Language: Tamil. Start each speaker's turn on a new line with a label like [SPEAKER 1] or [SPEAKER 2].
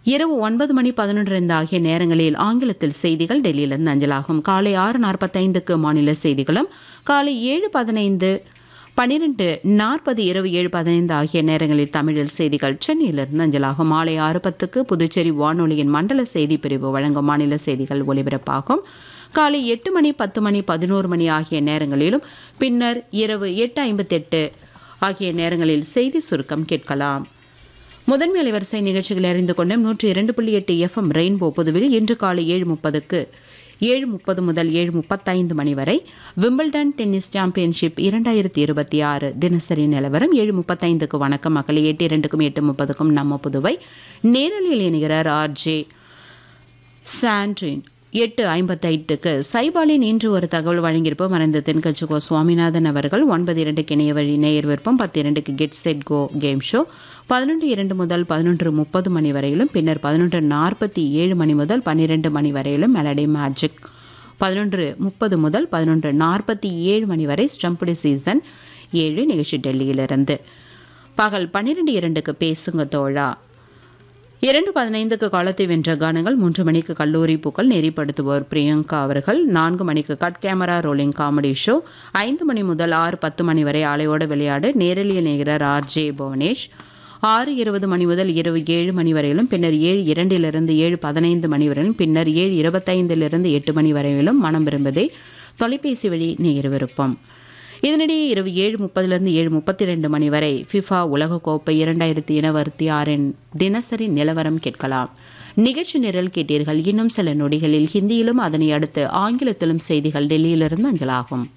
[SPEAKER 1] இரவு ஒன்பது மணி பதினொன்று ஆகிய நேரங்களில் ஆங்கிலத்தில் செய்திகள் டெல்லியிலிருந்து அஞ்சலாகும் காலை ஆறு நாற்பத்தைந்துக்கு மாநில செய்திகளும் காலை ஏழு பதினைந்து பன்னிரெண்டு நாற்பது இரவு ஏழு பதினைந்து ஆகிய நேரங்களில் தமிழில் செய்திகள் சென்னையிலிருந்து அஞ்சலாகும் மாலை ஆறு பத்துக்கு புதுச்சேரி வானொலியின் மண்டல செய்தி பிரிவு வழங்கும் மாநில செய்திகள் ஒலிபரப்பாகும் காலை எட்டு மணி பத்து மணி பதினோரு மணி ஆகிய நேரங்களிலும் பின்னர் இரவு எட்டு ஐம்பத்தெட்டு ஆகிய நேரங்களில் செய்தி சுருக்கம் கேட்கலாம் முதன்மை அலைவரிசை நிகழ்ச்சிகளை அறிந்து கொண்ட நூற்றி இரண்டு புள்ளி எட்டு எஃப்எம் ரெயின்போ புதுவில் இன்று காலை ஏழு முப்பதுக்கு ஏழு முப்பது முதல் ஏழு முப்பத்தைந்து மணி வரை விம்பிள்டன் டென்னிஸ் சாம்பியன்ஷிப் இரண்டாயிரத்தி இருபத்தி ஆறு தினசரி நிலவரம் ஏழு முப்பத்தைந்துக்கு வணக்கம் மக்களை எட்டு இரண்டுக்கும் எட்டு முப்பதுக்கும் நம்ம புதுவை நேரலில் இணைகிறார் ஆர்ஜே சாண்ட்ரின் எட்டு ஐம்பத்தைட்டுக்கு சைபாலின் இன்று ஒரு தகவல் வழங்கியிருப்போம் மறைந்த தென்கட்சிகோ சுவாமிநாதன் அவர்கள் ஒன்பது இரண்டுக்கு இணைய வழி நேயர் விருப்பம் பத்து இரண்டுக்கு get set go game show பதினொன்று இரண்டு முதல் பதினொன்று முப்பது மணி வரையிலும் பின்னர் பதினொன்று நாற்பத்தி ஏழு மணி முதல் பன்னிரெண்டு மணி வரையிலும் மெலடி மேஜிக் பதினொன்று முப்பது முதல் பதினொன்று நாற்பத்தி ஏழு மணி வரை ஸ்டம்புடி சீசன் ஏழு நிகழ்ச்சி டெல்லியிலிருந்து பகல் பன்னிரெண்டு இரண்டுக்கு பேசுங்க தோழா இரண்டு பதினைந்துக்கு காலத்தை வென்ற கானங்கள் மூன்று மணிக்கு கல்லூரி பூக்கள் நெறிப்படுத்துவோர் பிரியங்கா அவர்கள் நான்கு மணிக்கு cut camera rolling comedy show ஐந்து மணி முதல் ஆறு பத்து மணி வரை ஆலையோடு விளையாடு நேரலிய நேகிறார் ஆர் ஜே புவனேஷ் ஆறு இருபது மணி முதல் இரவு ஏழு மணி வரையிலும் பின்னர் ஏழு இரண்டிலிருந்து ஏழு பதினைந்து மணி வரையிலும் பின்னர் ஏழு இருபத்தைந்திலிருந்து எட்டு மணி வரையிலும் மனம் விரும்புதே தொலைபேசி வழி நேர் விருப்பம் இதனிடையே இரவு ஏழு முப்பதிலிருந்து ஏழு முப்பத்தி ரெண்டு மணி வரை ஃபிஃபா உலகக்கோப்பை இரண்டாயிரத்தி இருபத்தி ஆறின் தினசரி நிலவரம் கேட்கலாம் நிகழ்ச்சி நிரல் கேட்டீர்கள் இன்னும் சில நொடிகளில் ஹிந்தியிலும் அதனை அடுத்து ஆங்கிலத்திலும் செய்திகள் டெல்லியிலிருந்து அஞ்சலாகும்